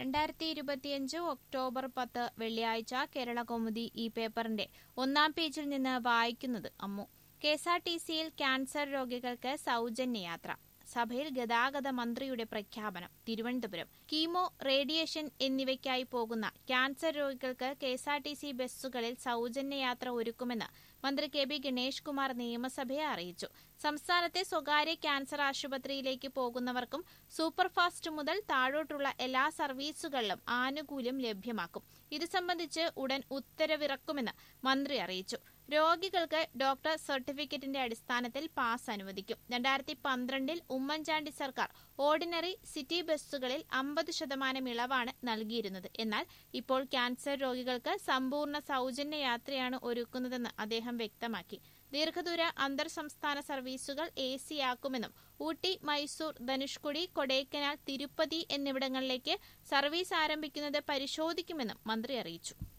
രണ്ടായിരത്തി ഇരുപത്തിയഞ്ച് ഒക്ടോബർ പത്ത് വെള്ളിയാഴ്ച കേരള കൗമുദി ഈ പേപ്പറിന്റെ ഒന്നാം പേജിൽ നിന്ന് വായിക്കുന്നത് Ammu K S R T സിയിൽ ക്യാൻസർ രോഗികൾക്ക് സൗജന്യ യാത്ര സഭയിൽ ഗതാഗത മന്ത്രിയുടെ പ്രഖ്യാപനം തിരുവനന്തപുരം കീമോ റേഡിയേഷൻ എന്നിവയ്ക്കായി പോകുന്ന ക്യാൻസർ രോഗികൾക്ക് K S R T C ബസ്സുകളിൽ സൗജന്യ യാത്ര ഒരുക്കുമെന്ന് മന്ത്രി കെ ബി ഗണേഷ് കുമാർ നിയമസഭയെ അറിയിച്ചു സംസ്ഥാനത്തെ സ്വകാര്യ ക്യാൻസർ ആശുപത്രിയിലേക്ക് പോകുന്നവർക്കും സൂപ്പർഫാസ്റ്റ് മുതൽ താഴോട്ടുള്ള എല്ലാ സർവീസുകളിലും ആനുകൂല്യം ലഭ്യമാക്കും ഇത് സംബന്ധിച്ച് ഉടൻ ഉത്തരവിറക്കുമെന്ന് മന്ത്രി അറിയിച്ചു രോഗികൾക്ക് ഡോക്ടർ സർട്ടിഫിക്കറ്റിന്റെ അടിസ്ഥാനത്തിൽ പാസ് അനുവദിക്കും രണ്ടായിരത്തി പന്ത്രണ്ടിൽ ഉമ്മൻചാണ്ടി സർക്കാർ ഓർഡിനറി സിറ്റി ബസ്സുകളിൽ അമ്പത് ശതമാനം ഇളവാണ് നൽകിയിരുന്നത് എന്നാൽ ഇപ്പോൾ ക്യാൻസർ രോഗികൾക്ക് സമ്പൂർണ്ണ സൗജന്യ യാത്രയാണ് ഒരുക്കുന്നതെന്ന് അദ്ദേഹം വ്യക്തമാക്കി ദീർഘദൂര അന്തർ സംസ്ഥാന സർവീസുകൾ എ സിയാക്കുമെന്നും ഊട്ടി മൈസൂർ ധനുഷ്കുടി കൊടൈക്കനാൽ തിരുപ്പതി എന്നിവിടങ്ങളിലേക്ക് സർവീസ് ആരംഭിക്കുന്നത് പരിശോധിക്കുമെന്നും മന്ത്രി അറിയിച്ചു